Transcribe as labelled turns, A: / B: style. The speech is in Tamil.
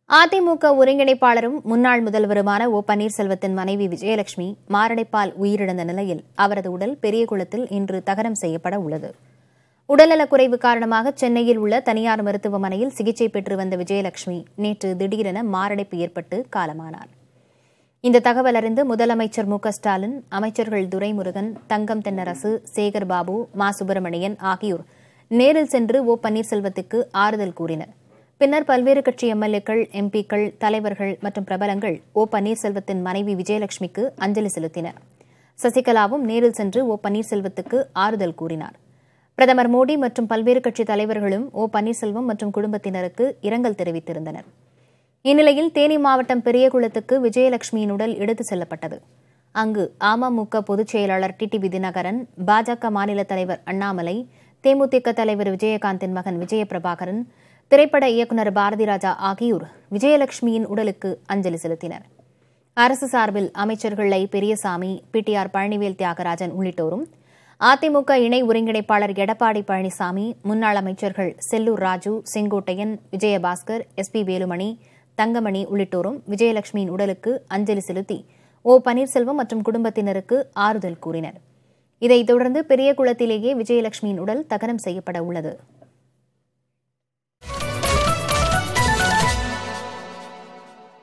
A: அதிமுக ஒருங்கிணைப்பாளரும் முன்னாள் முதல்வருமான ஓ பன்னீர்செல்வத்தின் மனைவி விஜயலட்சுமி மாரடைப்பால் உயிரிழந்த நிலையில் அவரது உடல் பெரியகுளத்தில் இன்று தகனம் செய்யப்பட உள்ளது உடல்நலக்குறைவு காரணமாக சென்னையில் உள்ள தனியார் மருத்துவமனையில் சிகிச்சை பெற்று வந்த விஜயலட்சுமி நேற்று திடீரென மாரடைப்பு ஏற்பட்டு காலமானார் இந்த தகவல் அறிந்து முதலமைச்சர் மு க ஸ்டாலின் அமைச்சர்கள் துரைமுருகன் தங்கம் தென்னரசு சேகர் பாபு மா சுப்பிரமணியன் ஆகியோர் நேரில் சென்று ஓ பன்னீர்செல்வத்துக்கு ஆறுதல் கூறினர் பின்னர் பல்வேறு கட்சி எம்எல்ஏக்கள் எம்பிக்கள் தலைவர்கள் மற்றும் பிரபலங்கள் ஓ பன்னீர்செல்வத்தின் மனைவி விஜயலட்சுமிக்கு அஞ்சலி செலுத்தினர் சசிகலாவும் நேரில் சென்று ஓ பன்னீர்செல்வத்துக்கு ஆறுதல் கூறினார் பிரதமர் மோடி மற்றும் பல்வேறு கட்சி தலைவர்களும் ஓ பன்னீர்செல்வம் மற்றும் குடும்பத்தினருக்கு இரங்கல் தெரிவித்திருந்தனர் இந்நிலையில் தேனி மாவட்டம் பெரியகுளத்துக்கு விஜயலட்சுமியின் உடல் எடுத்துச் செல்லப்பட்டது அங்கு அமமுக பொதுச் செயலாளர் டிடிவி தினகரன் பாஜக மாநில தலைவர் அண்ணாமலை தேமுதிக தலைவர் விஜயகாந்தின் மகன் விஜயபிரபாகரன் திரைப்பட இயக்குநர் பாரதி ராஜா ஆகியோர் விஜயலட்சுமியின் உடலுக்கு அஞ்சலி செலுத்தினர் அரசு சார்பில் அமைச்சர்கள் ஐ பெரியசாமி பிடிஆர் பழனிவேல் தியாகராஜன் உள்ளிட்டோரும் அதிமுக இணை ஒருங்கிணைப்பாளர் எடப்பாடி பழனிசாமி முன்னாள் அமைச்சர்கள் செல்லூர் ராஜு செங்கோட்டையன் விஜயபாஸ்கர் எஸ் பி வேலுமணி தங்கமணி உள்ளிட்டோரும் விஜயலட்சுமியின் உடலுக்கு அஞ்சலி செலுத்தி ஓ பன்னீர்செல்வம் மற்றும் குடும்பத்தினருக்கு ஆறுதல் கூறினர் இதைத் தொடர்ந்து பெரியகுளத்திலேயே விஜயலட்சுமியின் உடல் தகனம் செய்யப்பட உள்ளது